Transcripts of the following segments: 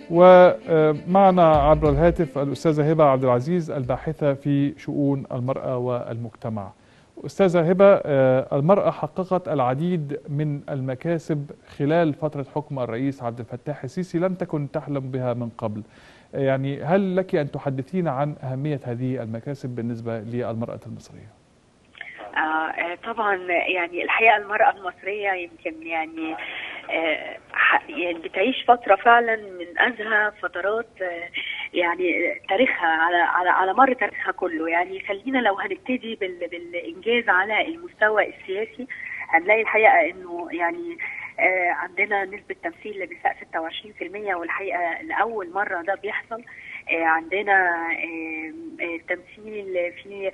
ومعنا عبر الهاتف الأستاذة هبة عبد العزيز الباحثة في شؤون المرأة والمجتمع أستاذة هبة المرأة حققت العديد من المكاسب خلال فترة حكم الرئيس عبد الفتاح السيسي لم تكن تحلم بها من قبل يعني هل لك أن تحدثينا عن أهمية هذه المكاسب بالنسبة للمرأة المصرية؟ آه طبعا يعني الحقيقة المرأة المصرية يمكن يعني آه يعني بتعيش فترة فعلا من أزهى فترات آه يعني تاريخها على على على مر تاريخها كله يعني خلينا لو هنبتدي بال بالإنجاز على المستوى السياسي هنلاقي الحقيقة إنه يعني آه عندنا نسبة تمثيل بسقف 26% والحقيقة لأول مرة ده بيحصل آه عندنا آه تمثيل في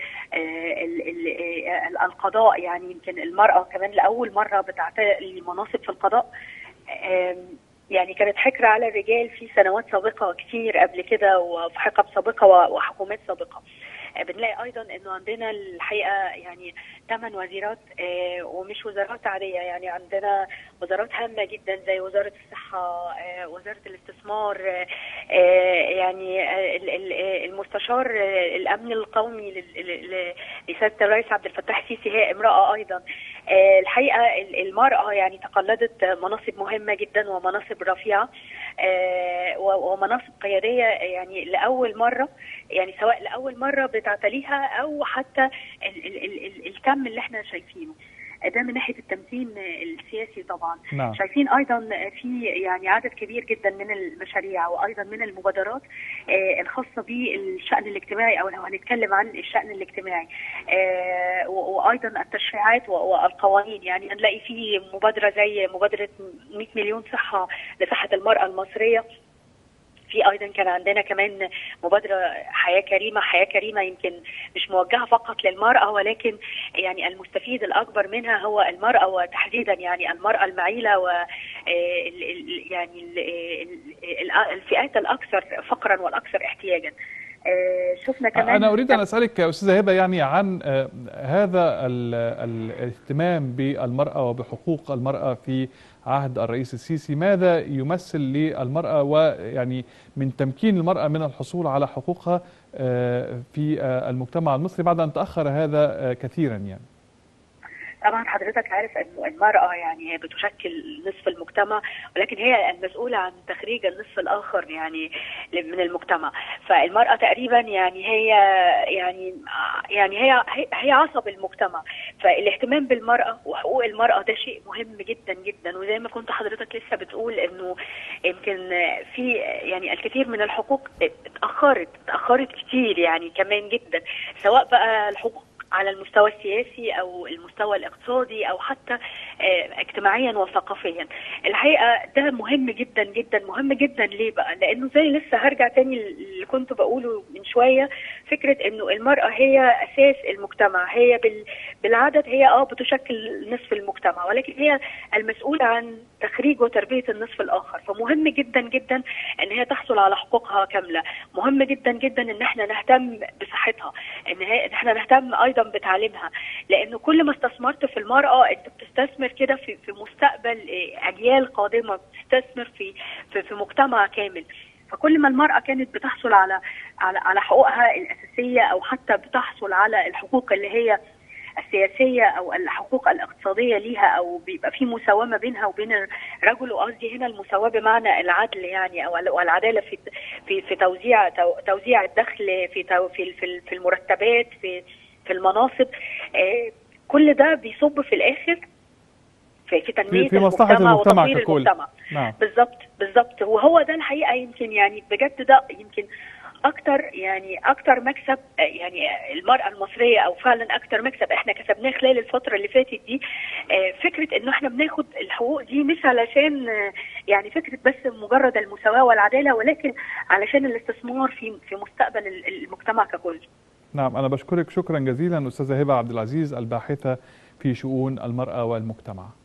القضاء يعني يمكن المرأة كمان لأول مرة بتعتلي مناصب في القضاء يعني كانت حكرة على الرجال في سنوات سابقة كتير قبل كده وفي حقب سابقة وحكومات سابقة بنلاقي ايضا انه عندنا الحقيقه يعني ثمان وزيرات آه ومش وزارات عاديه يعني عندنا وزارات هامه جدا زي وزاره الصحه آه وزاره الاستثمار آه يعني المستشار الامن القومي لسياده الرئيس عبد الفتاح السيسي هي امراه ايضا الحقيقه المراه يعني تقلدت مناصب مهمه جدا ومناصب رفيعه ومناصب قياديه يعني لاول مره يعني سواء لاول مره بتعتليها او حتى ال ال ال الكم اللي احنا شايفينه ده من ناحيه التمثيل السياسي طبعا نعم. شايفين ايضا في يعني عدد كبير جدا من المشاريع وايضا من المبادرات آه الخاصه بالشان الاجتماعي او لو هنتكلم عن الشان الاجتماعي آه وايضا التشريعات والقوانين يعني هنلاقي في مبادره زي مبادره 100 مليون صحه لصحه المراه المصريه في ايضا كان عندنا كمان مبادره حياه كريمه حياه كريمه يمكن مش موجهه فقط للمراه ولكن يعني المستفيد الاكبر منها هو المراه وتحديدا يعني المراه المعيله و يعني الفئات الاكثر فقرا والاكثر احتياجا شفنا كمان انا اريد ان اسالك استاذه هبه يعني عن هذا الاهتمام بالمراه وبحقوق المراه في عهد الرئيس السيسي ماذا يمثل للمراه ويعني من تمكين المراه من الحصول على حقوقها في المجتمع المصري بعد ان تاخر هذا كثيرا يعني طبعا حضرتك عارف انه المراه يعني هي بتشكل نصف المجتمع ولكن هي المسؤوله عن تخريج النصف الاخر يعني من المجتمع فالمراه تقريبا يعني هي يعني يعني هي هي عصب المجتمع فالاهتمام بالمراه وحقوق المراه ده شيء مهم جدا جدا وزي ما كنت حضرتك لسه بتقول انه يمكن في يعني الكثير من الحقوق اتاخرت اتاخرت كتير يعني كمان جدا سواء بقى الحقوق على المستوى السياسي او المستوى الاقتصادي او حتى اجتماعيا وثقافيا الحقيقه ده مهم جدا جدا مهم جدا ليه بقى لانه زي لسه هرجع تاني اللي كنت بقوله من شويه فكره انه المراه هي اساس المجتمع هي بال بالعدد هي اه بتشكل نصف المجتمع ولكن هي المسؤوله عن تخريج وتربيه النصف الاخر فمهم جدا جدا ان هي تحصل على حقوقها كامله مهم جدا جدا ان احنا نهتم بصحتها ان هي ان احنا نهتم ايضا بتعليمها لانه كل ما استثمرت في المراه انت بتستثمر كده في في مستقبل اجيال قادمه بتستثمر في في, في مجتمع كامل فكل ما المرأة كانت بتحصل على على على حقوقها الأساسية أو حتى بتحصل على الحقوق اللي هي السياسية أو الحقوق الاقتصادية ليها أو بيبقى في مساواة ما بينها وبين الرجل وقصدي هنا المساواة بمعنى العدل يعني أو العدالة في في في توزيع توزيع الدخل في في في المرتبات في في المناصب كل ده بيصب في الآخر في في تنميه في مصلحه المجتمع, المجتمع وتطوير ككل المجتمع نعم بالظبط بالظبط وهو ده الحقيقه يمكن يعني بجد ده يمكن اكتر يعني اكتر مكسب يعني المراه المصريه او فعلا اكتر مكسب احنا كسبناه خلال الفتره اللي فاتت دي فكره انه احنا بناخد الحقوق دي مش علشان يعني فكره بس مجرد المساواه والعداله ولكن علشان الاستثمار في في مستقبل المجتمع ككل نعم انا بشكرك شكرا جزيلا استاذه هبه عبد العزيز الباحثه في شؤون المراه والمجتمع